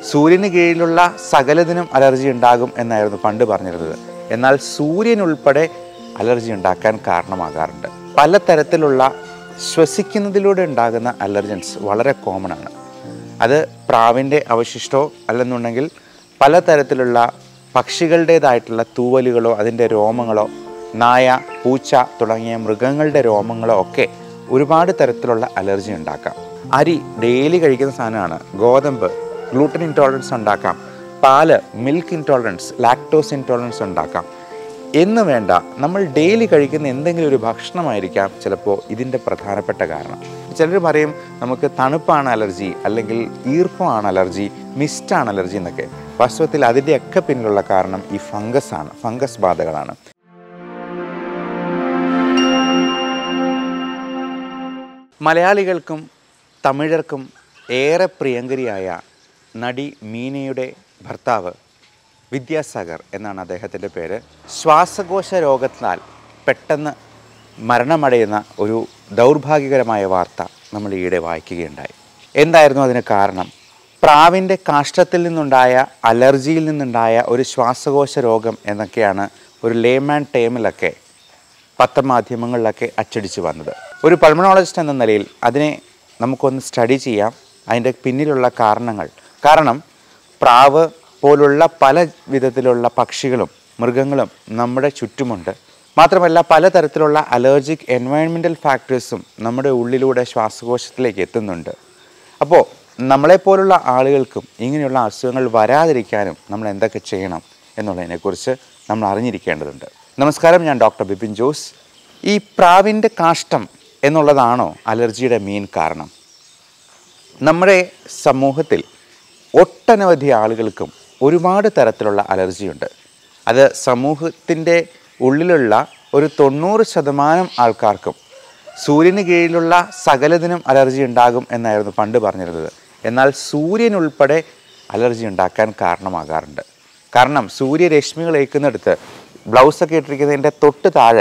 സൂര്യന് കീഴിലുള്ള സകലതിനും അലർജി ഉണ്ടാകും എന്നായിരുന്നു പണ്ട് പറഞ്ഞിരുന്നത് എന്നാൽ സൂര്യൻ ഉൾപ്പെടെ അലർജി ഉണ്ടാക്കാൻ കാരണമാകാറുണ്ട് പലതരത്തിലുള്ള ശ്വസിക്കുന്നതിലൂടെ ഉണ്ടാകുന്ന അലർജൻസ് വളരെ കോമൺ ആണ് അത് പ്രാവിൻ്റെ അവശിഷ്ടമോ അല്ലെന്നുണ്ടെങ്കിൽ പലതരത്തിലുള്ള പക്ഷികളുടേതായിട്ടുള്ള തൂവലുകളോ അതിൻ്റെ രോമങ്ങളോ നായ പൂച്ച തുടങ്ങിയ മൃഗങ്ങളുടെ രോമങ്ങളോ ഒക്കെ ഒരുപാട് തരത്തിലുള്ള അലർജി ഉണ്ടാക്കാം അരി ഡെയിലി കഴിക്കുന്ന സാധനമാണ് ഗോതമ്പ് ഗ്ലൂട്ടൻ ഇൻടോളറൻസ് ഉണ്ടാക്കാം പാല് മിൽക്ക് ഇൻടോളറൻസ് ലാക്ടോസ് ഇൻടോളറൻസ് ഉണ്ടാക്കാം എന്ന് വേണ്ട നമ്മൾ ഡെയിലി കഴിക്കുന്ന എന്തെങ്കിലും ഒരു ഭക്ഷണമായിരിക്കാം ചിലപ്പോൾ ഇതിൻ്റെ പ്രധാനപ്പെട്ട കാരണം ചിലർ പറയും നമുക്ക് തണുപ്പാണ് അലർജി അല്ലെങ്കിൽ ഈർപ്പമാണ് അലർജി മിസ്റ്റാണ് അലർജി എന്നൊക്കെ വാസ്തവത്തിൽ അതിൻ്റെയൊക്കെ പിന്നിലുള്ള കാരണം ഈ ഫംഗസ് ആണ് ഫംഗസ് ബാധകളാണ് മലയാളികൾക്കും തമിഴർക്കും ഏറെ പ്രിയങ്കരിയായ നടി മീനയുടെ ഭർത്താവ് വിദ്യാസാഗർ എന്നാണ് അദ്ദേഹത്തിൻ്റെ പേര് ശ്വാസകോശ രോഗത്താൽ പെട്ടെന്ന് മരണമടയുന്ന ഒരു ദൗർഭാഗ്യകരമായ വാർത്ത നമ്മൾ ഈയിടെ വായിക്കുകയുണ്ടായി എന്തായിരുന്നു അതിന് കാരണം പ്രാവിൻ്റെ കാഷ്ടത്തിൽ നിന്നുണ്ടായ അലർജിയിൽ നിന്നുണ്ടായ ഒരു ശ്വാസകോശ രോഗം എന്നൊക്കെയാണ് ഒരു ലേമാൻ ടേമിലൊക്കെ പത്രമാധ്യമങ്ങളിലൊക്കെ അച്ചടിച്ച് വന്നത് ഒരു പൾമണോളജിസ്റ്റ് എന്ന നിലയിൽ അതിനെ നമുക്കൊന്ന് സ്റ്റഡി ചെയ്യാം അതിൻ്റെ പിന്നിലുള്ള കാരണങ്ങൾ കാരണം പ്രാവ് പോലുള്ള പല വിധത്തിലുള്ള പക്ഷികളും മൃഗങ്ങളും നമ്മുടെ ചുറ്റുമുണ്ട് മാത്രമല്ല പലതരത്തിലുള്ള അലർജിക് എൻവയൺമെൻറ്റൽ ഫാക്ടേഴ്സും നമ്മുടെ ഉള്ളിലൂടെ ശ്വാസകോശത്തിലേക്ക് എത്തുന്നുണ്ട് അപ്പോൾ നമ്മളെപ്പോലുള്ള ആളുകൾക്കും ഇങ്ങനെയുള്ള അസുഖങ്ങൾ വരാതിരിക്കാനും നമ്മൾ എന്തൊക്കെ ചെയ്യണം എന്നുള്ളതിനെക്കുറിച്ച് നമ്മൾ അറിഞ്ഞിരിക്കേണ്ടതുണ്ട് നമസ്കാരം ഞാൻ ഡോക്ടർ ബിപിൻ ജോസ് ഈ പ്രാവിൻ്റെ കാഷ്ടം എന്നുള്ളതാണോ അലർജിയുടെ മെയിൻ കാരണം നമ്മുടെ സമൂഹത്തിൽ ഒട്ടനവധി ആളുകൾക്കും ഒരുപാട് തരത്തിലുള്ള അലർജിയുണ്ട് അത് സമൂഹത്തിൻ്റെ ഉള്ളിലുള്ള ഒരു തൊണ്ണൂറ് ശതമാനം ആൾക്കാർക്കും സൂര്യന് കീഴിലുള്ള സകലതിനും അലർജി ഉണ്ടാകും എന്നായിരുന്നു പണ്ട് പറഞ്ഞിരുന്നത് എന്നാൽ സൂര്യൻ ഉൾപ്പെടെ അലർജി ഉണ്ടാക്കാൻ കാരണമാകാറുണ്ട് കാരണം സൂര്യരശ്മികൾ ഏൽക്കുന്നിടത്ത് ബ്ലൗസൊക്കെ ഇട്ടിരിക്കുന്നതിൻ്റെ തൊട്ട് താഴെ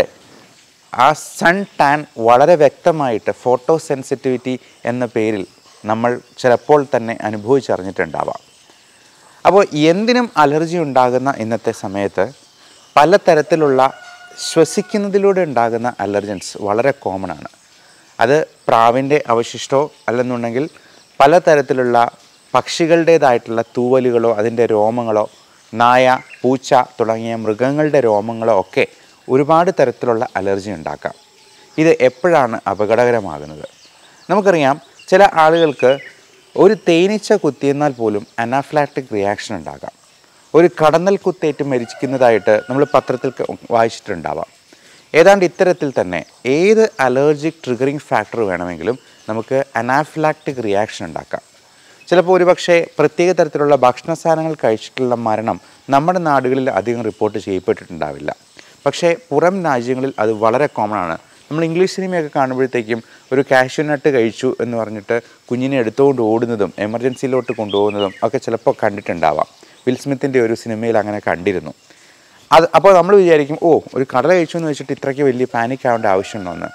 ആ സൺ ടാൻ വളരെ വ്യക്തമായിട്ട് ഫോട്ടോ സെൻസിറ്റിവിറ്റി എന്ന പേരിൽ നമ്മൾ ചിലപ്പോൾ തന്നെ അനുഭവിച്ചറിഞ്ഞിട്ടുണ്ടാവാം അപ്പോൾ എന്തിനും അലർജി ഉണ്ടാകുന്ന ഇന്നത്തെ സമയത്ത് പലതരത്തിലുള്ള ശ്വസിക്കുന്നതിലൂടെ ഉണ്ടാകുന്ന അലർജൻസ് വളരെ കോമൺ ആണ് അത് പ്രാവിൻ്റെ അവശിഷ്ടമോ അല്ലെന്നുണ്ടെങ്കിൽ പലതരത്തിലുള്ള പക്ഷികളുടേതായിട്ടുള്ള തൂവലുകളോ അതിൻ്റെ രോമങ്ങളോ നായ പൂച്ച തുടങ്ങിയ മൃഗങ്ങളുടെ രോമങ്ങളോ ഒക്കെ ഒരുപാട് തരത്തിലുള്ള അലർജി ഉണ്ടാക്കാം ഇത് എപ്പോഴാണ് അപകടകരമാകുന്നത് നമുക്കറിയാം ചില ആളുകൾക്ക് ഒരു തേനീച്ച കുത്തിയെന്നാൽ പോലും അനാഫ്ലാക്റ്റിക് റിയാക്ഷൻ ഉണ്ടാകാം ഒരു കടന്നൽ കുത്തേറ്റ് മരിക്കുന്നതായിട്ട് നമ്മൾ പത്രത്തിൽ ക- വായിച്ചിട്ടുണ്ടാവാം ഏതാണ്ട് ഇത്തരത്തിൽ തന്നെ ഏത് അലർജിക് ട്രിഗറിങ് ഫാക്ടർ വേണമെങ്കിലും നമുക്ക് അനാഫ്ലാക്റ്റിക് റിയാക്ഷൻ ഉണ്ടാക്കാം ചിലപ്പോൾ ഒരുപക്ഷെ പ്രത്യേക തരത്തിലുള്ള ഭക്ഷണ സാധനങ്ങൾ കഴിച്ചിട്ടുള്ള മരണം നമ്മുടെ നാടുകളിൽ അധികം റിപ്പോർട്ട് ചെയ്യപ്പെട്ടിട്ടുണ്ടാവില്ല പക്ഷേ പുറം രാജ്യങ്ങളിൽ അത് വളരെ കോമൺ ആണ് നമ്മൾ ഇംഗ്ലീഷ് സിനിമയൊക്കെ കാണുമ്പോഴത്തേക്കും ഒരു കാഷ്യൂ നട്ട് കഴിച്ചു എന്ന് പറഞ്ഞിട്ട് കുഞ്ഞിനെ എടുത്തുകൊണ്ട് ഓടുന്നതും എമർജൻസിയിലോട്ട് കൊണ്ടുപോകുന്നതും ഒക്കെ ചിലപ്പോൾ കണ്ടിട്ടുണ്ടാവാം വിൽ സ്മിത്തിൻ്റെ ഒരു സിനിമയിൽ അങ്ങനെ കണ്ടിരുന്നു അത് അപ്പോൾ നമ്മൾ വിചാരിക്കും ഓ ഒരു കടല കഴിച്ചു എന്ന് വെച്ചിട്ട് ഇത്രയ്ക്ക് വലിയ പാനിക് ആവേണ്ട ആവശ്യമുണ്ടോ എന്ന്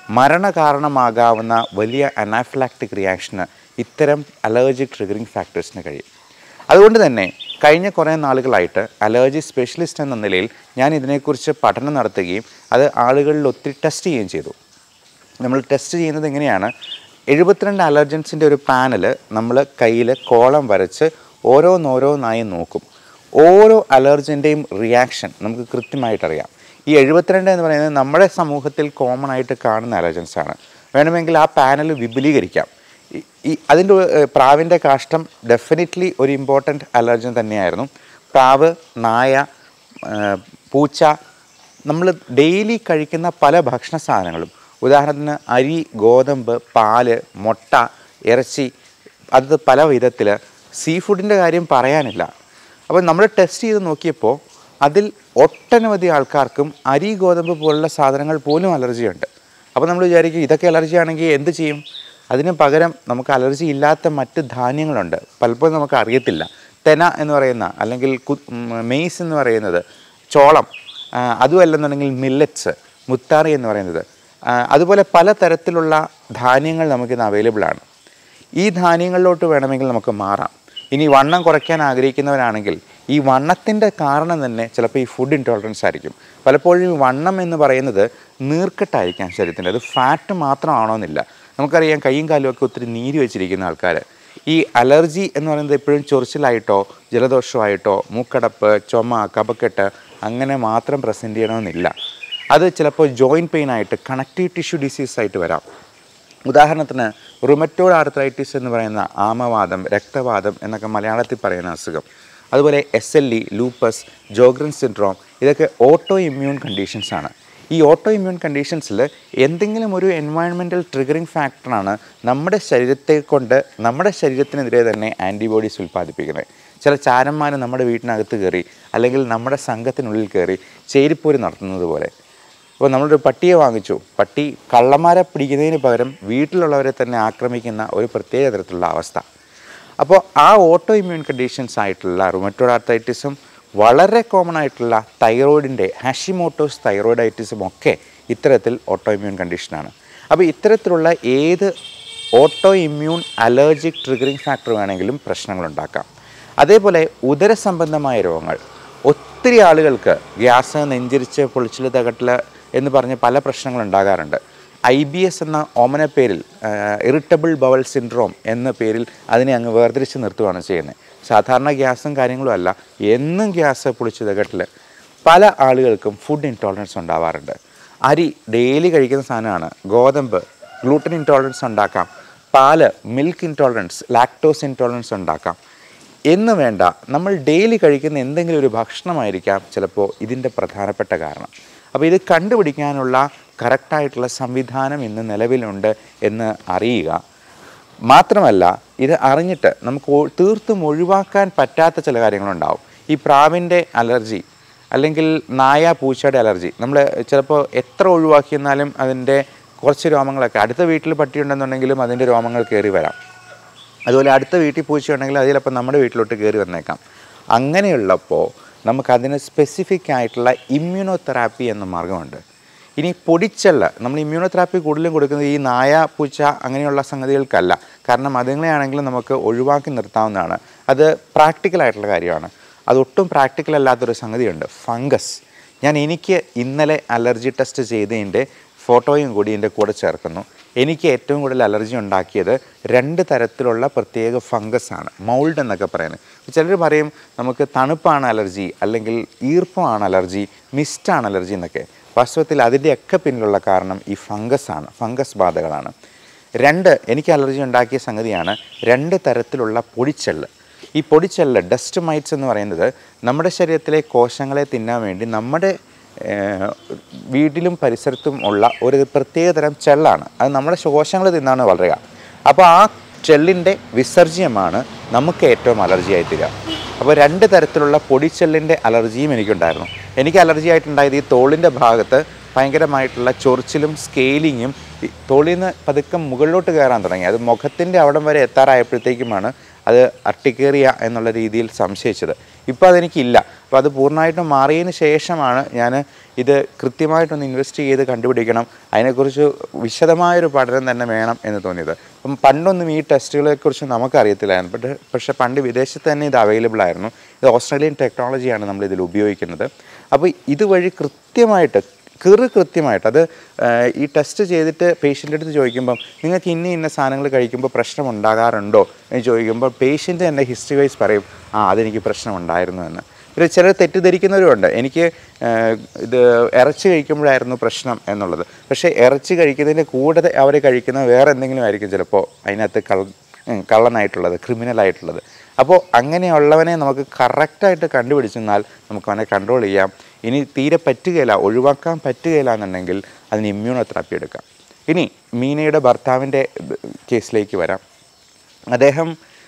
മരണകാരണമാകാവുന്ന വലിയ അനാഫ്ലാക്റ്റിക് റിയാക്ഷന് ഇത്തരം അലർജിക് ട്രിഗറിങ് ഫാക്ടേഴ്സിന് കഴിയും അതുകൊണ്ട് തന്നെ കഴിഞ്ഞ കുറേ നാളുകളായിട്ട് അലർജി സ്പെഷ്യലിസ്റ്റ് എന്ന നിലയിൽ ഞാൻ ഇതിനെക്കുറിച്ച് പഠനം നടത്തുകയും അത് ആളുകളിൽ ഒത്തിരി ടെസ്റ്റ് ചെയ്യുകയും ചെയ്തു നമ്മൾ ടെസ്റ്റ് ചെയ്യുന്നത് എങ്ങനെയാണ് എഴുപത്തിരണ്ട് അലർജൻസിൻ്റെ ഒരു പാനൽ നമ്മൾ കയ്യിൽ കോളം വരച്ച് ഓരോന്നോരോന്നായി നോക്കും ഓരോ അലർജൻ്റെയും റിയാക്ഷൻ നമുക്ക് കൃത്യമായിട്ടറിയാം ഈ എഴുപത്തിരണ്ട് എന്ന് പറയുന്നത് നമ്മുടെ സമൂഹത്തിൽ കോമൺ ആയിട്ട് കാണുന്ന അലർജൻസ് ആണ് വേണമെങ്കിൽ ആ പാനൽ വിപുലീകരിക്കാം ഈ- ഈ അതിൻ്റെ ഏഹ്, പ്രാവിൻ്റെ കാഷ്ടം ഡെഫിനറ്റ്ലി ഒരു ഇമ്പോർട്ടൻറ്റ് അലർജൻ തന്നെയായിരുന്നു പ്രാവ് നായ ഏഹ്, പൂച്ച നമ്മൾ ഡെയിലി കഴിക്കുന്ന പല ഭക്ഷണ സാധനങ്ങളും ഉദാഹരണത്തിന് അരി ഗോതമ്പ് പാല് മുട്ട ഇറച്ചി അത് പല വിധത്തിൽ സീ ഫുഡിൻ്റെ കാര്യം പറയാനില്ല അപ്പോൾ നമ്മൾ ടെസ്റ്റ് ചെയ്ത് നോക്കിയപ്പോൾ അതിൽ ഒട്ടനവധി ആൾക്കാർക്കും അരി ഗോതമ്പ് പോലുള്ള സാധനങ്ങൾ പോലും അലർജിയുണ്ട് അപ്പോൾ നമ്മൾ വിചാരിക്കും ഇതൊക്കെ അലർജി ആണെങ്കിൽ എന്ത് ചെയ്യും അതിന് പകരം നമുക്ക് അലർജി ഇല്ലാത്ത മറ്റ് ധാന്യങ്ങളുണ്ട് പലപ്പോഴും നമുക്ക് അറിയത്തില്ല തെന എന്ന് പറയുന്ന അല്ലെങ്കിൽ കു മെയ്സ് എന്ന് പറയുന്നത് ചോളം ആ, അതുമല്ലെന്നുണ്ടെങ്കിൽ മില്ലറ്റ്സ് മുത്താറി എന്ന് പറയുന്നത് ആ, അതുപോലെ പല തരത്തിലുള്ള ധാന്യങ്ങൾ നമുക്കിന്ന് അവൈലബിൾ ആണ് ഈ ധാന്യങ്ങളിലോട്ട് വേണമെങ്കിൽ നമുക്ക് മാറാം ഇനി വണ്ണം കുറയ്ക്കാൻ ആഗ്രഹിക്കുന്നവരാണെങ്കിൽ ഈ വണ്ണത്തിൻ്റെ കാരണം തന്നെ ചിലപ്പോൾ ഈ ഫുഡ് ഇൻടോളറൻസ് ആയിരിക്കും പലപ്പോഴും ഈ വണ്ണം എന്ന് പറയുന്നത് നീർക്കെട്ടായിരിക്കാം ശരീരത്തിൻ്റെ അത് ഫാറ്റ് മാത്രമാണോന്നില്ല നമുക്കറിയാം കൈയും കാലും ഒക്കെ ഒത്തിരി നീര് വെച്ചിരിക്കുന്ന ആൾക്കാർ ഈ അലർജി എന്ന് പറയുന്നത് എപ്പോഴും ചൊറിച്ചിലായിട്ടോ ജലദോഷമായിട്ടോ മൂക്കടപ്പ് ചുമ കപക്കെട്ട് അങ്ങനെ മാത്രം പ്രസൻറ്റ് ചെയ്യണമെന്നില്ല അത് ചിലപ്പോൾ ജോയിൻറ്റ് പെയിൻ ആയിട്ട് കണക്റ്റീവ് ടിഷ്യൂ ഡിസീസ് ആയിട്ട് വരാം ഉദാഹരണത്തിന് റുമറ്റോഡ് ആർത്രൈറ്റിസ് എന്ന് പറയുന്ന ആമവാദം രക്തവാദം എന്നൊക്കെ മലയാളത്തിൽ പറയുന്ന അസുഖം അതുപോലെ S L E lupus Sjogren syndrome ഇതൊക്കെ ഓട്ടോ ഇമ്മ്യൂൺ കണ്ടീഷൻസ് ആണ് ഈ ഓട്ടോ ഇമ്മ്യൂൺ കണ്ടീഷൻസിൽ എന്തെങ്കിലും ഒരു എൻവയൺമെൻറ്റൽ ട്രിഗറിങ് ഫാക്ടറാണ് നമ്മുടെ ശരീരത്തെ കൊണ്ട് നമ്മുടെ ശരീരത്തിനെതിരെ തന്നെ ആൻറ്റിബോഡീസ് ഉൽപ്പാദിപ്പിക്കുന്നത് ചില ചാരന്മാർ നമ്മുടെ വീട്ടിനകത്ത് കയറി അല്ലെങ്കിൽ നമ്മുടെ സംഘത്തിനുള്ളിൽ കയറി ചേരിപ്പോര് നടത്തുന്നത് പോലെ അപ്പോൾ നമ്മളൊരു പട്ടിയെ വാങ്ങിച്ചു പട്ടി കള്ളന്മാരെ പിടിക്കുന്നതിന് പകരം വീട്ടിലുള്ളവരെ തന്നെ ആക്രമിക്കുന്ന ഒരു പ്രത്യേക തരത്തിലുള്ള അവസ്ഥ അപ്പോൾ ആ ഓട്ടോ ഇമ്മ്യൂൺ കണ്ടീഷൻസ് ആയിട്ടുള്ള റുമറ്റോഡ് ആർത്തൈറ്റിസും വളരെ കോമൺ ആയിട്ടുള്ള തൈറോയിഡിൻ്റെ ഹാഷിമോട്ടോസ് തൈറോയിഡൈറ്റിസും ഒക്കെ ഇത്തരത്തിൽ ഓട്ടോ ഇമ്മ്യൂൺ കണ്ടീഷനാണ് അപ്പോൾ ഇത്തരത്തിലുള്ള ഏത് autoimmune allergic triggering factor വേണമെങ്കിലും പ്രശ്നങ്ങളുണ്ടാക്കാം അതേപോലെ ഉദരസംബന്ധമായ രോഗങ്ങൾ ഒത്തിരി ആളുകൾക്ക് ഗ്യാസ് നെഞ്ചിരിച്ച് പൊളിച്ചിൽ തകട്ടൽ എന്ന് പറഞ്ഞ് പല പ്രശ്നങ്ങൾ ഉണ്ടാകാറുണ്ട് ഐ ബി എസ് എന്ന ഓമന പേരിൽ ഇറിറ്റബിൾ ബവൽ സിൻഡ്രോം എന്ന പേരിൽ അതിനെ അങ്ങ് വേർതിരിച്ച് നിർത്തുകയാണ് ചെയ്യുന്നത് സാധാരണ ഗ്യാസും കാര്യങ്ങളും അല്ല എന്നും ഗ്യാസ് പൊളിച്ച് തകട്ടൽ പല ആളുകൾക്കും ഫുഡ് ഇൻടോളറൻസ് ഉണ്ടാവാറുണ്ട് അരി ഡെയിലി കഴിക്കുന്ന സാധനമാണ് ഗോതമ്പ് ഗ്ലൂട്ടൻ ഇൻടോളറൻസ് ഉണ്ടാക്കാം പാല് മിൽക്ക് ഇൻടോളറൻസ് ലാക്ടോസ് ഇൻടോളറൻസ് ഉണ്ടാക്കാം എന്ന് വേണ്ട നമ്മൾ ഡെയിലി കഴിക്കുന്ന എന്തെങ്കിലും ഒരു ഭക്ഷണമായിരിക്കാം ചിലപ്പോൾ ഇതിൻ്റെ പ്രധാനപ്പെട്ട കാരണം അപ്പോൾ ഇത് കണ്ടുപിടിക്കാനുള്ള കറക്റ്റായിട്ടുള്ള സംവിധാനം ഇന്ന് നിലവിലുണ്ട് എന്ന് അറിയുക മാത്രമല്ല ഇത് അറിഞ്ഞിട്ട് നമുക്ക് ഒ- തീർത്തും ഒഴിവാക്കാൻ പറ്റാത്ത ചില കാര്യങ്ങളുണ്ടാവും ഈ പ്രാവിൻ്റെ അലർജി അല്ലെങ്കിൽ നായ പൂച്ചയുടെ അലർജി നമ്മൾ ചിലപ്പോൾ എത്ര ഒഴിവാക്കിയെന്നാലും അതിൻ്റെ കുറച്ച് രോമങ്ങളൊക്കെ അടുത്ത വീട്ടിൽ പട്ടിയുണ്ടെന്നുണ്ടെങ്കിലും അതിൻ്റെ രോമങ്ങൾ കയറി വരാം അതുപോലെ അടുത്ത വീട്ടിൽ പൂച്ചയുണ്ടെങ്കിൽ അതിലപ്പോൾ നമ്മുടെ വീട്ടിലോട്ട് കയറി വന്നേക്കാം അങ്ങനെയുള്ളപ്പോൾ നമുക്കതിന് സ്പെസിഫിക് ആയിട്ടുള്ള ഇമ്മ്യൂണോതെറാപ്പി എന്ന മാർഗമുണ്ട് ഇനി പൊടിച്ചെള്ള നമ്മൾ ഇമ്മ്യൂണോതെറാപ്പി കൂടുതലും കൊടുക്കുന്നത് ഈ നായ പൂച്ച അങ്ങനെയുള്ള സംഗതികൾക്കല്ല കാരണം അതുങ്ങളെയാണെങ്കിലും നമുക്ക് ഒഴിവാക്കി നിർത്താവുന്നതാണ് അത് പ്രാക്ടിക്കൽ ആയിട്ടുള്ള കാര്യമാണ് അതൊട്ടും പ്രാക്ടിക്കൽ അല്ലാത്തൊരു സംഗതിയുണ്ട് ഫംഗസ് ഞാൻ എനിക്ക് ഇന്നലെ അലർജി ടെസ്റ്റ് ചെയ്തതിൻ്റെ ഫോട്ടോയും കൂടി എൻ്റെ കൂടെ ചേർക്കുന്നു എനിക്ക് ഏറ്റവും കൂടുതൽ അലർജി ഉണ്ടാക്കിയത് രണ്ട് തരത്തിലുള്ള പ്രത്യേക ഫംഗസ് ആണ് മൗൾഡ് എന്നൊക്കെ പറയുന്നത് ചിലർ പറയും നമുക്ക് തണുപ്പാണ് അലർജി അല്ലെങ്കിൽ ഈർപ്പമാണ് അലർജി മിസ്റ്റാണ് അലർജി എന്നൊക്കെ വാസ്തവത്തിൽ അതിൻ്റെയൊക്കെ പിന്നിലുള്ള കാരണം ഈ ഫംഗസ് ആണ് ഫംഗസ് ബാധകളാണ് രണ്ട് എനിക്ക് അലർജി ഉണ്ടാക്കിയ സംഗതിയാണ് രണ്ട് തരത്തിലുള്ള പൊടിച്ചെള്ള് ഈ പൊടിച്ചെള്ള് ഡസ്റ്റ് മൈറ്റ്സ് എന്ന് പറയുന്നത് നമ്മുടെ ശരീരത്തിലെ കോശങ്ങളെ തിന്നാൻ വേണ്ടി നമ്മുടെ ഏഹ്, വീട്ടിലും പരിസരത്തും ഉള്ള ഒരു പ്രത്യേക തരം ചെള്ളാണ് അത് നമ്മുടെ കോശങ്ങൾ തിന്നാണ് വളരുക അപ്പോൾ ആ ചെള്ളിൻ്റെ വിസർജ്യമാണ് നമുക്ക് ഏറ്റവും അലർജിയായി തീരുക അപ്പോൾ രണ്ട് തരത്തിലുള്ള പൊടിച്ചെള്ളിൻ്റെ അലർജിയും എനിക്കുണ്ടായിരുന്നു എനിക്ക് അലർജി ആയിട്ടുണ്ടായത് ഈ തോളിൻ്റെ ഭാഗത്ത് ഭയങ്കരമായിട്ടുള്ള ചൊറിച്ചിലും സ്കെയിലിങ്ങും ഈ തോളിൽ നിന്ന് പതുക്കെ മുകളിലോട്ട് കയറാൻ തുടങ്ങി അത് മുഖത്തിൻ്റെ അവിടം വരെ എത്താറായപ്പോഴത്തേക്കുമാണ് അത് അട്ടിക്കേറിയ എന്നുള്ള രീതിയിൽ സംശയിച്ചത് ഇപ്പോൾ അതെനിക്കില്ല അപ്പോൾ അത് പൂർണ്ണമായിട്ടും മാറിയതിന് ശേഷമാണ് ഞാൻ ഇത് കൃത്യമായിട്ടൊന്ന് ഇൻവെസ്റ്റ് ചെയ്ത് കണ്ടുപിടിക്കണം അതിനെക്കുറിച്ച് വിശദമായൊരു പഠനം തന്നെ വേണം എന്ന് തോന്നിയത് അപ്പം പണ്ടൊന്നും ഈ ടെസ്റ്റുകളെക്കുറിച്ച് നമുക്കറിയത്തില്ലായിരുന്നു ബട്ട് പക്ഷേ പണ്ട് വിദേശത്ത് തന്നെ ഇത് അവൈലബിൾ ആയിരുന്നു ഇത് ഓസ്ട്രേലിയൻ ടെക്നോളജിയാണ് നമ്മൾ ഇതിൽ ഉപയോഗിക്കുന്നത് അപ്പോൾ ഇതുവഴി കൃത്യമായിട്ട് കീറ് കൃത്യമായിട്ട് അത് ആ, ഈ ടെസ്റ്റ് ചെയ്തിട്ട് പേഷ്യൻ്റെ അടുത്ത് ചോദിക്കുമ്പം നിങ്ങൾക്ക് ഇന്ന ഇന്ന സാധനങ്ങൾ കഴിക്കുമ്പോൾ പ്രശ്നം ഉണ്ടാകാറുണ്ടോ എന്ന് ചോദിക്കുമ്പോൾ പേഷ്യൻ്റ് തന്നെ ഹിസ്റ്ററി വൈസ് പറയും ആ അതെനിക്ക് പ്രശ്നം ഉണ്ടായിരുന്നു എന്ന് പിന്നെ ചിലർ തെറ്റിദ്ധരിക്കുന്നവരുമുണ്ട് എനിക്ക് ആ, ഇത് ഇറച്ചി കഴിക്കുമ്പോഴായിരുന്നു പ്രശ്നം എന്നുള്ളത് പക്ഷേ ഇറച്ചി കഴിക്കുന്നതിൻ്റെ കൂടെ അവർ കഴിക്കുന്ന വേറെ എന്തെങ്കിലും ആയിരിക്കും ചിലപ്പോൾ അതിനകത്ത് കൾ ഉം, കള്ളനായിട്ടുള്ളത് ക്രിമിനലായിട്ടുള്ളത് അപ്പോൾ അങ്ങനെയുള്ളവനെ നമുക്ക് കറക്റ്റായിട്ട് കണ്ടുപിടിച്ചെന്നാൽ നമുക്ക് അവനെ കൺട്രോൾ ചെയ്യാം ഇനി തീരെ പറ്റുകയില്ല ഒഴിവാക്കാൻ പറ്റുകയില്ല എന്നുണ്ടെങ്കിൽ അതിന് ഇമ്മ്യൂണോതെറാപ്പി എടുക്കാം ഇനി മീനയുടെ ഭർത്താവിൻ്റെ കേസിലേക്ക് വരാം അദ്ദേഹം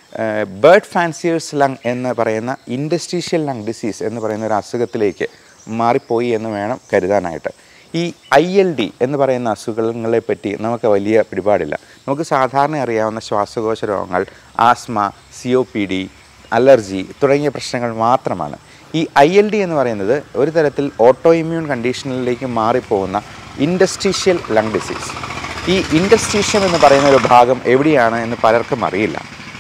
ബേർഡ് ഫാൻസിയേഴ്സ് ലങ് എന്ന് പറയുന്ന ഇൻഡസ്ട്രീഷ്യൽ ലങ് ഡിസീസ് എന്ന് പറയുന്ന ഒരു അസുഖത്തിലേക്ക് മാറിപ്പോയി എന്ന് വേണം കരുതാനായിട്ട് ഈ ഐ എൽ ഡി എന്ന് പറയുന്ന അസുഖങ്ങളെ പറ്റി നമുക്ക് വലിയ പിടിപാടില്ല നമുക്ക് സാധാരണ അറിയാവുന്ന ശ്വാസകോശ രോഗങ്ങൾ asthma C O P D allergy തുടങ്ങിയ പ്രശ്നങ്ങൾ മാത്രമാണ് ഈ ഐ എൽ ഡി എന്ന് പറയുന്നത് ഒരു തരത്തിൽ ഓട്ടോ ഇമ്മ്യൂൺ കണ്ടീഷനിലേക്ക് മാറിപ്പോകുന്ന ഇൻഡസ്ട്രീഷ്യൽ ലങ് ഡിസീസ് ഈ ഇൻഡസ്ട്രീഷ്യം എന്ന് പറയുന്ന ഒരു ഭാഗം എവിടെയാണ് എന്ന് പലർക്കും അറിയില്ല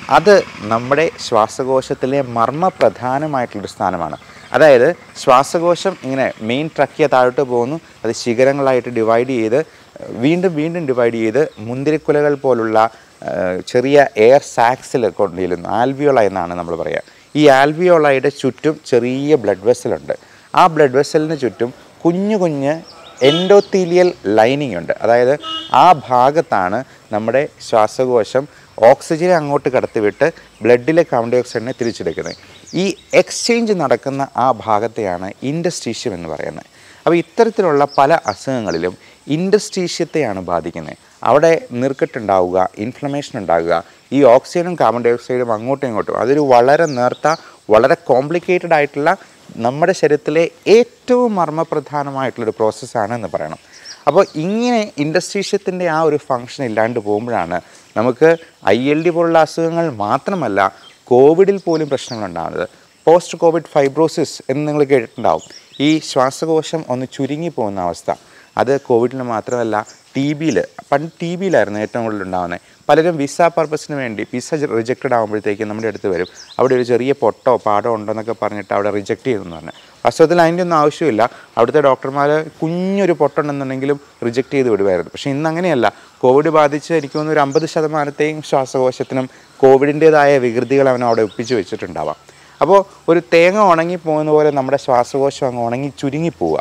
അത് നമ്മുടെ ശ്വാസകോശത്തിലെ മർമ്മപ്രധാനമായിട്ടുള്ളൊരു സ്ഥാനമാണ് അതായത് ശ്വാസകോശം ഇങ്ങനെ മെയിൻ ട്രക്കിയ താഴോട്ട് പോകുന്നു അത് ശിഖരങ്ങളായിട്ട് ഡിവൈഡ് ചെയ്ത് വീണ്ടും വീണ്ടും ഡിവൈഡ് ചെയ്ത് മുന്തിരിക്കുലകൾ പോലുള്ള ആ, ചെറിയ എയർ സാക്സിൽ കൊണ്ടുചെല്ലുന്നു ആൽവിയോള എന്നാണ് നമ്മൾ പറയുക ഈ ആൽവിയോളയുടെ ചുറ്റും ചെറിയ ബ്ലഡ് വെസലുണ്ട് ആ ബ്ലഡ് വെസലിന് ചുറ്റും കുഞ്ഞു കുഞ്ഞ് എൻഡോത്തീലിയൽ ലൈനിങ് ഉണ്ട് അതായത് ആ ഭാഗത്താണ് നമ്മുടെ ശ്വാസകോശം ഓക്സിജനെ അങ്ങോട്ട് കടത്തിവിട്ട് ബ്ലഡിലെ കാർബൺ ഡൈ ഓക്സൈഡിനെ തിരിച്ചെടുക്കുന്നത് ഈ എക്സ്ചേഞ്ച് നടക്കുന്ന ആ ഭാഗത്തെയാണ് ഇൻഡസ്ട്രീഷ്യം എന്ന് പറയുന്നത് അപ്പോൾ ഇത്തരത്തിലുള്ള പല അസുഖങ്ങളിലും ഇൻഡസ്ട്രീഷ്യത്തെയാണ് ബാധിക്കുന്നത് അവിടെ നീർക്കെട്ടുണ്ടാവുക ഇൻഫ്ലമേഷൻ ഉണ്ടാവുക ഈ ഓക്സിജനും കാർബൺ ഡൈ ഓക്സൈഡും അങ്ങോട്ടും ഇങ്ങോട്ടും അതൊരു വളരെ നേർത്ത വളരെ കോംപ്ലിക്കേറ്റഡ് ആയിട്ടുള്ള നമ്മുടെ ശരീരത്തിലെ ഏറ്റവും മർമ്മപ്രധാനമായിട്ടുള്ളൊരു പ്രോസസ്സാണ് എന്ന് പറയണം അപ്പോൾ ഇങ്ങനെ ഇൻഡസ്ട്രീഷ്യത്തിൻ്റെ ആ ഒരു ഫങ്ഷൻ ഇല്ലാണ്ട് പോകുമ്പോഴാണ് നമുക്ക് ഐ എൽ ഡി പോലുള്ള അസുഖങ്ങൾ മാത്രമല്ല കോവിഡിൽ പോലും പ്രശ്നങ്ങളുണ്ടാകുന്നത് പോസ്റ്റ് കോവിഡ് ഫൈബ്രോസിസ് എന്ന് നിങ്ങൾ കേട്ടിട്ടുണ്ടാവും ഈ ശ്വാസകോശം ഒന്ന് ചുരുങ്ങി പോകുന്ന അവസ്ഥ അത് കോവിഡിന് മാത്രമല്ല ടി ബിയിൽ പണ്ട് ടി ബിയിലായിരുന്നു ഏറ്റവും കൂടുതൽ ഉണ്ടാകുന്നത് പലരും വിസ പർപ്പസിന് വേണ്ടി വിസ റിജക്റ്റഡ് ആകുമ്പോഴത്തേക്കും നമ്മുടെ അടുത്ത് വരും അവിടെ ഒരു ചെറിയ പൊട്ടോ പാടോ ഉണ്ടോ എന്നൊക്കെ പറഞ്ഞിട്ട് അവിടെ റിജക്റ്റ് ചെയ്തെന്ന് പറഞ്ഞു വാസ്തവത്തിൽ അതിൻ്റെ ഒന്നും ആവശ്യമില്ല അവിടുത്തെ ഡോക്ടർമാർ കുഞ്ഞൊരു പൊട്ടുണ്ടെന്നുണ്ടെങ്കിലും റിജക്റ്റ് ചെയ്ത് വിടുമായിരുന്നു പക്ഷേ ഇന്ന് അങ്ങനെയല്ല കോവിഡ് ബാധിച്ച് എനിക്ക് തോന്നുന്നു ഒരു അമ്പത് ശതമാനത്തെയും ശ്വാസകോശത്തിനും കോവിഡിൻ്റേതായ വികൃതികൾ അവൻ അവിടെ ഒപ്പിച്ച് വെച്ചിട്ടുണ്ടാവാം അപ്പോൾ ഒരു തേങ്ങ ഉണങ്ങി പോകുന്ന പോലെ നമ്മുടെ ശ്വാസകോശം അങ്ങ് ഉണങ്ങി ചുരുങ്ങി പോവുക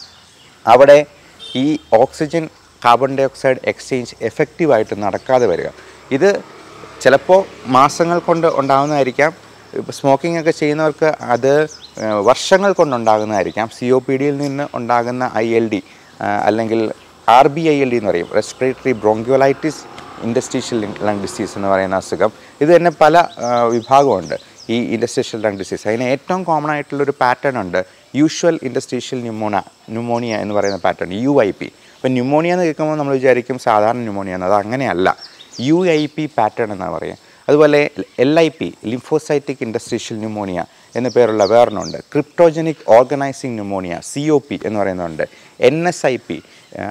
അവിടെ ഈ oxygen carbon dioxide exchange എഫക്റ്റീവായിട്ട് നടക്കാതെ വരിക ഇത് ചിലപ്പോൾ മാസങ്ങൾ കൊണ്ട് ഉണ്ടാകുന്നതായിരിക്കാം ഇപ്പോൾ സ്മോക്കിംഗ് ഒക്കെ ചെയ്യുന്നവർക്ക് അത് ഏഹ്, വർഷങ്ങൾ കൊണ്ടുണ്ടാകുന്നതായിരിക്കാം സി ഒ പി ഡിയിൽ നിന്ന് ഉണ്ടാകുന്ന ഐ എൽ ഡി അല്ലെങ്കിൽ R B I L D എന്ന് പറയും respiratory bronchiolitis interstitial lung disease എന്ന് പറയുന്ന അസുഖം ഇത് തന്നെ പല ആ, വിഭാഗമുണ്ട് ഈ ഇൻഡസ്ട്രീഷ്യൽ ലങ് ഡിസീസ് അതിന് ഏറ്റവും കോമൺ ആയിട്ടുള്ളൊരു പാറ്റേൺ ഉണ്ട് യൂഷ്വൽ ഇൻഡസ്ട്രീഷ്യൽ ന്യൂമോണ ന്യൂമോണിയ എന്ന് പറയുന്ന പാറ്റേൺ യു ഐ പി അപ്പോൾ ന്യൂമോണിയ എന്ന് കേൾക്കുമ്പോൾ നമ്മൾ വിചാരിക്കും സാധാരണ ന്യൂമോണിയ എന്ന് അത് അങ്ങനെയല്ല യു ഐ പി പാറ്റേൺ എന്നാണ് പറയുക അതുപോലെ L I P lymphocytic interstitial pneumonia എന്ന പേരുള്ള വേറൊന്നുണ്ട് cryptogenic organizing pneumonia C O P എന്ന് പറയുന്നുണ്ട് N S I P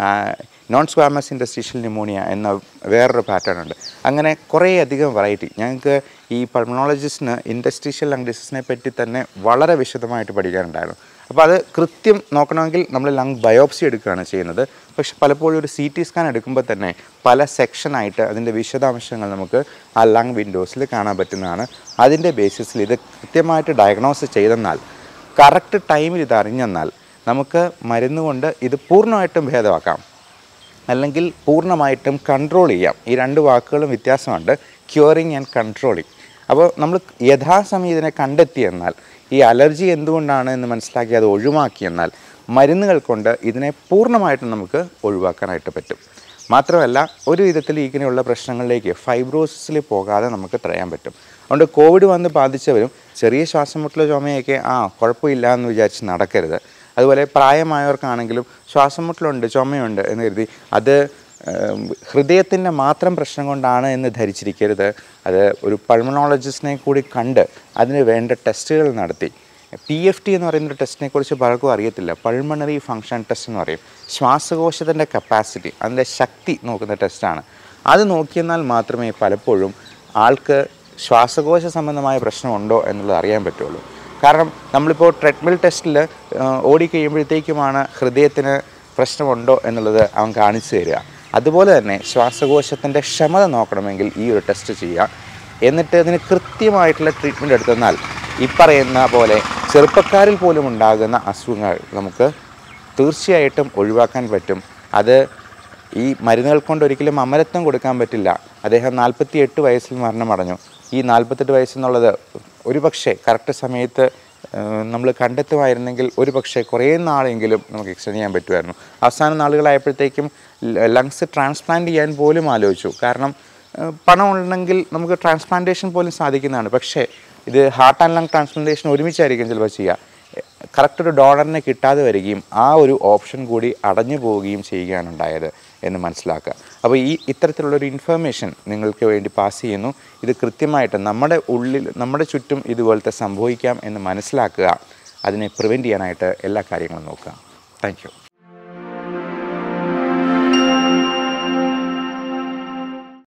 non squamous interstitial pneumonia എന്ന വേറൊരു പാറ്റേൺ ഉണ്ട് അങ്ങനെ കുറേയധികം വെറൈറ്റി ഞങ്ങൾക്ക് ഈ പൾമണോളജിസ്റ്റിന് ഇൻഡസ്ട്രീഷ്യൽ ലങ് ഡിസീസിനെ പറ്റി തന്നെ വളരെ വിശദമായിട്ട് പഠിക്കാനുണ്ടായിരുന്നു അപ്പോൾ അത് കൃത്യം നോക്കണമെങ്കിൽ നമ്മൾ ലങ് ബയോപ്സി എടുക്കുകയാണ് ചെയ്യുന്നത് പക്ഷെ പലപ്പോഴും ഒരു സി ടി സ്കാൻ എടുക്കുമ്പോൾ തന്നെ പല സെക്ഷനായിട്ട് അതിൻ്റെ വിശദാംശങ്ങൾ നമുക്ക് ആ ലങ് വിൻഡോസിൽ കാണാൻ പറ്റുന്നതാണ് അതിൻ്റെ ബേസിസിൽ ഇത് കൃത്യമായിട്ട് ഡയഗ്നോസ് ചെയ്തെന്നാൽ കറക്റ്റ് ടൈമിൽ ഇത് അറിഞ്ഞെന്നാൽ നമുക്ക് മരുന്ന് കൊണ്ട് ഇത് പൂർണ്ണമായിട്ടും ഭേദമാക്കാം അല്ലെങ്കിൽ പൂർണ്ണമായിട്ടും കൺട്രോൾ ചെയ്യാം ഈ രണ്ട് വാക്കുകളും വ്യത്യാസമുണ്ട് ക്യൂറിങ് ആൻഡ് കൺട്രോളിങ് അപ്പോൾ നമ്മൾ യഥാസമയം ഇതിനെ കണ്ടെത്തിയെന്നാൽ ഈ അലർജി എന്തുകൊണ്ടാണ് എന്ന് മനസ്സിലാക്കി അത് ഒഴിവാക്കിയെന്നാൽ മരുന്നുകൾ കൊണ്ട് ഇതിനെ പൂർണ്ണമായിട്ടും നമുക്ക് ഒഴിവാക്കാനായിട്ട് പറ്റും മാത്രമല്ല ഒരു വിധത്തിൽ ഇങ്ങനെയുള്ള പ്രശ്നങ്ങളിലേക്ക് ഫൈബ്രോസിസിൽ പോകാതെ നമുക്ക് തടയാൻ പറ്റും അതുകൊണ്ട് കോവിഡ് വന്ന് ബാധിച്ചവരും ചെറിയ ശ്വാസം മുട്ടലോ ചുമയൊക്കെ ആ കുഴപ്പമില്ല എന്ന് വിചാരിച്ച് നടക്കരുത് അതുപോലെ പ്രായമായവർക്കാണെങ്കിലും ശ്വാസം മുട്ടലുണ്ട് ചുമയുണ്ട് എന്ന് കരുതി അത് ഹൃദയത്തിൻ്റെ മാത്രം പ്രശ്നം കൊണ്ടാണ് എന്ന് ധരിച്ചിരിക്കരുത് അത് ഒരു പൾമണോളജിസ്റ്റിനെ കൂടി കണ്ട് അതിന് വേണ്ട ടെസ്റ്റുകൾ നടത്തി പി എഫ് ടി എന്ന് പറയുന്ന ഒരു ടെസ്റ്റിനെ കുറിച്ച് പലർക്കും അറിയത്തില്ല പൾമണറി ഫങ്ഷൻ ടെസ്റ്റ് എന്ന് പറയും ശ്വാസകോശത്തിൻ്റെ കപ്പാസിറ്റി അതിൻ്റെ ശക്തി നോക്കുന്ന ടെസ്റ്റാണ് അത് നോക്കിയെന്നാൽ മാത്രമേ പലപ്പോഴും ആൾക്ക് ശ്വാസകോശ സംബന്ധമായ പ്രശ്നമുണ്ടോ എന്നുള്ളത് അറിയാൻ പറ്റുള്ളൂ കാരണം നമ്മളിപ്പോൾ ട്രെഡ്മിൽ ടെസ്റ്റിൽ ഓടി കഴിയുമ്പോഴത്തേക്കുമാണ് ഹൃദയത്തിന് പ്രശ്നമുണ്ടോ എന്നുള്ളത് അവൻ കാണിച്ചു തരിക അതുപോലെ തന്നെ ശ്വാസകോശത്തിൻ്റെ ക്ഷമത നോക്കണമെങ്കിൽ ഈ ഒരു ടെസ്റ്റ് ചെയ്യുക എന്നിട്ട് അതിന് കൃത്യമായിട്ടുള്ള ട്രീറ്റ്മെൻറ്റ് എടുത്തെന്നാൽ ഈ പറയുന്ന പോലെ ചെറുപ്പക്കാരിൽ പോലും ഉണ്ടാകുന്ന അസുഖങ്ങൾ നമുക്ക് തീർച്ചയായിട്ടും ഒഴിവാക്കാൻ പറ്റും അത് ഈ മരുന്നുകൾ കൊണ്ട് ഒരിക്കലും അമരത്വം കൊടുക്കാൻ പറ്റില്ല അദ്ദേഹം നാൽപ്പത്തി എട്ട് വയസ്സിൽ മരണമടഞ്ഞു ഈ നാൽപ്പത്തെട്ട് വയസ്സെന്നുള്ളത് ഒരു പക്ഷേ കറക്റ്റ് സമയത്ത് നമ്മൾ കണ്ടെത്തുമായിരുന്നെങ്കിൽ ഒരു പക്ഷേ കുറേ നാളെങ്കിലും നമുക്ക് എക്സ്റ്റെൻഡ് ചെയ്യാൻ പറ്റുമായിരുന്നു അവസാന നാളുകളായപ്പോഴത്തേക്കും ലങ്സ് ട്രാൻസ്പ്ലാന്റ് ചെയ്യാൻ പോലും ആലോചിച്ചു കാരണം ഏഹ് പണം ഉണ്ടെങ്കിൽ നമുക്ക് ട്രാൻസ്പ്ലാന്റേഷൻ പോലും സാധിക്കുന്നതാണ് പക്ഷേ ഇത് ഹാർട്ട് ആൻഡ് ലങ് ട്രാൻസ്പ്ലാന്റേഷൻ ഒരുമിച്ചായിരിക്കും ചിലപ്പോൾ ചെയ്യുക കറക്റ്റ് ഒരു ഡോണറിനെ കിട്ടാതെ വരികയും ആ ഒരു ഓപ്ഷൻ കൂടി അടഞ്ഞു പോവുകയും ചെയ്യുകയാണ് ഉണ്ടായത് എന്ന് മനസ്സിലാക്കുക അപ്പോൾ ഈ ഇത്തരത്തിലുള്ളൊരു ഇൻഫർമേഷൻ നിങ്ങൾക്ക് വേണ്ടി പാസ് ചെയ്യുന്നു ഇത് കൃത്യമായിട്ട് നമ്മുടെ ഉള്ളിൽ നമ്മുടെ ചുറ്റും ഇതുപോലത്തെ സംഭവിക്കാം എന്ന് മനസ്സിലാക്കുക അതിനെ പ്രിവെൻറ്റ് ചെയ്യാനായിട്ട് എല്ലാ കാര്യങ്ങളും നോക്കുക താങ്ക്